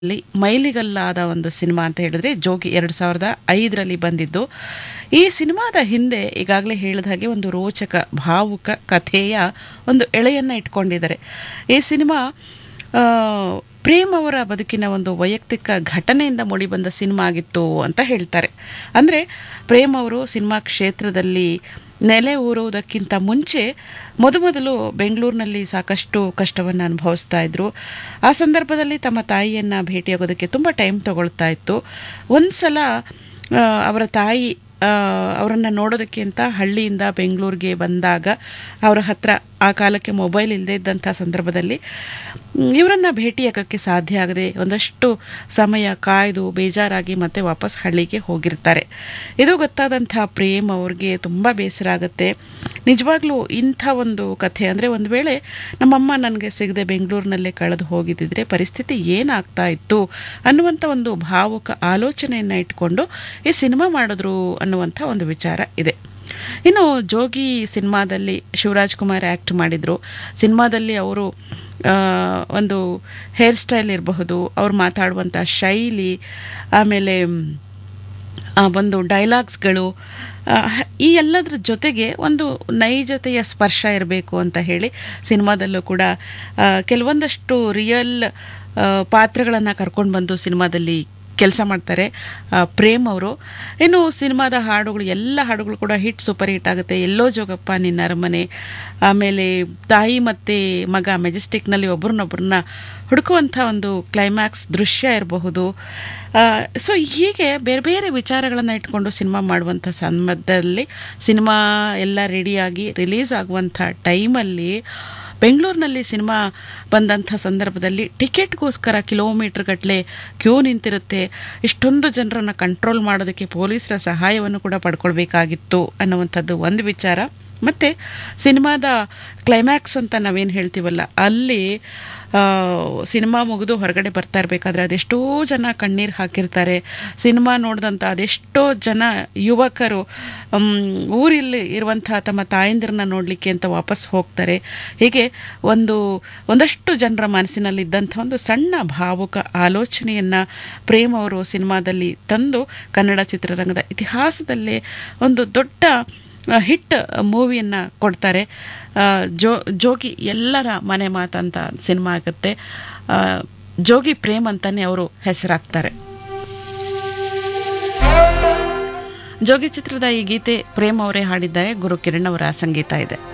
ಅಲ್ಲಿ ಮೈಲಿಗಲ್ಲಾದ ಒಂದು ಸಿನಿಮಾ ಅಂತ ಹೇಳಿದ್ರೆ ಜೋಗಿ ಎರಡು ಸಾವಿರದ ಐದರಲ್ಲಿ ಬಂದಿದ್ದು ಈ ಸಿನಿಮಾದ ಹಿಂದೆ ಈಗಾಗಲೇ ಹೇಳಿದ ಹಾಗೆ ಒಂದು ರೋಚಕ ಭಾವುಕ ಕಥೆಯ ಒಂದು ಎಳೆಯನ್ನು ಇಟ್ಕೊಂಡಿದ್ದಾರೆ ಈ ಸಿನಿಮಾ ಆ, ಪ್ರೇಮ್ ಅವರ ಬದುಕಿನ ಒಂದು ವೈಯಕ್ತಿಕ ಘಟನೆಯಿಂದ ಮೂಡಿಬಂದ ಸಿನಿಮಾ ಆಗಿತ್ತು ಅಂತ ಹೇಳ್ತಾರೆ ಅಂದರೆ ಪ್ರೇಮ್ ಅವರು ಸಿನಿಮಾ ಕ್ಷೇತ್ರದಲ್ಲಿ ನೆಲೆ ಊರುವುದಕ್ಕಿಂತ ಮುಂಚೆ ಮೊದಮೊದಲು ಬೆಂಗಳೂರಿನಲ್ಲಿ ಸಾಕಷ್ಟು ಕಷ್ಟವನ್ನು ಅನುಭವಿಸ್ತಾ ಇದ್ರು ಆ ಸಂದರ್ಭದಲ್ಲಿ ತಮ್ಮ ತಾಯಿಯನ್ನು ಭೇಟಿಯಾಗೋದಕ್ಕೆ ತುಂಬ ಟೈಮ್ ತಗೊಳ್ತಾ ಇತ್ತು ಒಂದು ಸಲ ಆ, ಅವರ ತಾಯಿ ಅವರನ್ನು ನೋಡೋದಕ್ಕೆ ಅಂತ ಹಳ್ಳಿಯಿಂದ ಬೆಂಗಳೂರಿಗೆ ಬಂದಾಗ ಅವರ ಹತ್ರ ಆ ಕಾಲಕ್ಕೆ ಮೊಬೈಲ್ ಇಲ್ಲದೇ ಇದ್ದಂಥ ಸಂದರ್ಭದಲ್ಲಿ ಇವರನ್ನು ಭೇಟಿಯಾಗೋಕ್ಕೆ ಸಾಧ್ಯ ಆಗದೆ ಒಂದಷ್ಟು ಸಮಯ ಕಾಯ್ದು ಬೇಜಾರಾಗಿ ಮತ್ತೆ ವಾಪಸ್ ಹಳ್ಳಿಗೆ ಹೋಗಿರ್ತಾರೆ ಇದು ಗೊತ್ತಾದಂಥ ಪ್ರೇಮ್ ಅವ್ರಿಗೆ ತುಂಬ ಬೇಸರ ಆಗುತ್ತೆ ನಿಜವಾಗ್ಲೂ ಇಂಥ ಒಂದು ಕಥೆ ಅಂದರೆ ಒಂದು ವೇಳೆ ನಮ್ಮಮ್ಮ ನನಗೆ ಸಿಗದೆ ಬೆಂಗಳೂರಿನಲ್ಲೇ ಕಳೆದು ಹೋಗಿದ್ದಿದ್ರೆ ಪರಿಸ್ಥಿತಿ ಏನಾಗ್ತಾ ಇತ್ತು ಅನ್ನುವಂಥ ಒಂದು ಭಾವುಕ ಆಲೋಚನೆಯನ್ನು ಇಟ್ಕೊಂಡು ಈ ಸಿನಿಮಾ ಮಾಡಿದ್ರು ಅನ್ನುವಂಥ ಒಂದು ವಿಚಾರ ಇದೆ ಇನ್ನು ಜೋಗಿ ಸಿನಿಮಾದಲ್ಲಿ ಶಿವರಾಜ್ ಕುಮಾರ್ ಆ್ಯಕ್ಟ್ ಮಾಡಿದರು ಸಿನಿಮಾದಲ್ಲಿ ಅವರು ಆ, ಒಂದು ಹೇರ್ ಸ್ಟೈಲ್ ಇರಬಹುದು ಅವ್ರು ಮಾತಾಡುವಂಥ ಶೈಲಿ ಆಮೇಲೆ ಮ್, ಆ ಒಂದು ಡೈಲಾಗ್ಸ್ಗಳು ಆ, ಹ- ಈ ಎಲ್ಲದರ ಜೊತೆಗೆ ಒಂದು ನೈಜತೆಯ ಸ್ಪರ್ಶ ಇರಬೇಕು ಅಂತ ಹೇಳಿ ಸಿನಿಮಾದಲ್ಲೂ ಕೂಡ ಆ, ಕೆಲವೊಂದಷ್ಟು ರಿಯಲ್ ಪಾತ್ರಗಳನ್ನು ಕರ್ಕೊಂಡು ಬಂದು ಸಿನಿಮಾದಲ್ಲಿ ಕೆಲಸ ಮಾಡ್ತಾರೆ ಆ, ಪ್ರೇಮ್ ಅವರು ಇನ್ನು ಸಿನಿಮಾದ ಹಾಡುಗಳು ಎಲ್ಲ ಹಾಡುಗಳು ಕೂಡ ಹಿಟ್ ಸೂಪರ್ ಹಿಟ್ ಆಗುತ್ತೆ ಎಲ್ಲೋ ಜೋಗಪ್ಪ ನಿನ್ನ ಅರಮನೆ ಆಮೇಲೆ ತಾಯಿ ಮತ್ತು ಮಗ ಮೆಜೆಸ್ಟಿಕ್ನಲ್ಲಿ ಒಬ್ರನ್ನೊಬ್ರನ್ನ ಹುಡುಕುವಂಥ ಒಂದು ಕ್ಲೈಮ್ಯಾಕ್ಸ್ ದೃಶ್ಯ ಇರಬಹುದು ಸೊ ಹೀಗೆ ಬೇರೆ ಬೇರೆ ವಿಚಾರಗಳನ್ನು ಇಟ್ಕೊಂಡು ಸಿನಿಮಾ ಮಾಡುವಂಥ ಸಂದರ್ಭದಲ್ಲಿ ಸಿನಿಮಾ ಎಲ್ಲ ರೆಡಿಯಾಗಿ ರಿಲೀಸ್ ಆಗುವಂಥ ಟೈಮಲ್ಲಿ ಬೆಂಗಳೂರಿನಲ್ಲಿ ಸಿನಿಮಾ ಬಂದಂಥ ಸಂದರ್ಭದಲ್ಲಿ ಟಿಕೆಟ್ಗೋಸ್ಕರ ಕಿಲೋಮೀಟರ್ ಗಟ್ಟಲೆ ಕ್ಯೂ ನಿಂತಿರುತ್ತೆ ಇಷ್ಟೊಂದು ಜನರನ್ನು ಕಂಟ್ರೋಲ್ ಮಾಡೋದಕ್ಕೆ ಪೊಲೀಸರ ಸಹಾಯವನ್ನು ಕೂಡ ಪಡ್ಕೊಳ್ಬೇಕಾಗಿತ್ತು ಅನ್ನುವಂಥದ್ದು ಒಂದು ವಿಚಾರ ಮತ್ತು ಸಿನಿಮಾದ ಕ್ಲೈಮ್ಯಾಕ್ಸ್ ಅಂತ ನಾವೇನು ಹೇಳ್ತೀವಲ್ಲ ಅಲ್ಲಿ ಆ, ಸಿನಿಮಾ ಮುಗಿದು ಹೊರಗಡೆ ಬರ್ತಾ ಇರಬೇಕಾದ್ರೆ ಅದೆಷ್ಟೋ ಜನ ಕಣ್ಣೀರು ಹಾಕಿರ್ತಾರೆ ಸಿನಿಮಾ ನೋಡಿದಂಥ ಅದೆಷ್ಟೋ ಜನ ಯುವಕರು ಮ್, ಊರಲ್ಲಿ ಇರುವಂಥ ತಮ್ಮ ತಾಯಂದಿರನ್ನ ನೋಡಲಿಕ್ಕೆ ಅಂತ ವಾಪಸ್ ಹೋಗ್ತಾರೆ ಹೀಗೆ ಒಂದು ಒಂದಷ್ಟು ಜನರ ಮನಸ್ಸಿನಲ್ಲಿದ್ದಂಥ ಒಂದು ಸಣ್ಣ ಭಾವುಕ ಆಲೋಚನೆಯನ್ನು ಪ್ರೇಮ್ ಅವರು ಸಿನಿಮಾದಲ್ಲಿ ತಂದು ಕನ್ನಡ ಚಿತ್ರರಂಗದ ಇತಿಹಾಸದಲ್ಲೇ ಒಂದು ದೊಡ್ಡ ಹಿಟ್ ಮೂವಿಯನ್ನು ಕೊಡ್ತಾರೆ ಆ, ಜೋ ಜೋಗಿ ಎಲ್ಲರ ಮನೆ ಮಾತಂತ ಸಿನಿಮಾ ಆಗುತ್ತೆ ಆ, ಜೋಗಿ ಪ್ರೇಮ್ ಅಂತಾನೆ ಅವರು ಹೆಸರಾಗ್ತಾರೆ ಜೋಗಿ ಚಿತ್ರದ ಈ ಗೀತೆ ಪ್ರೇಮ್ ಅವರೇ ಹಾಡಿದ್ದಾರೆ ಗುರು ಕಿರಣ್ ಅವರ ಸಂಗೀತ ಇದೆ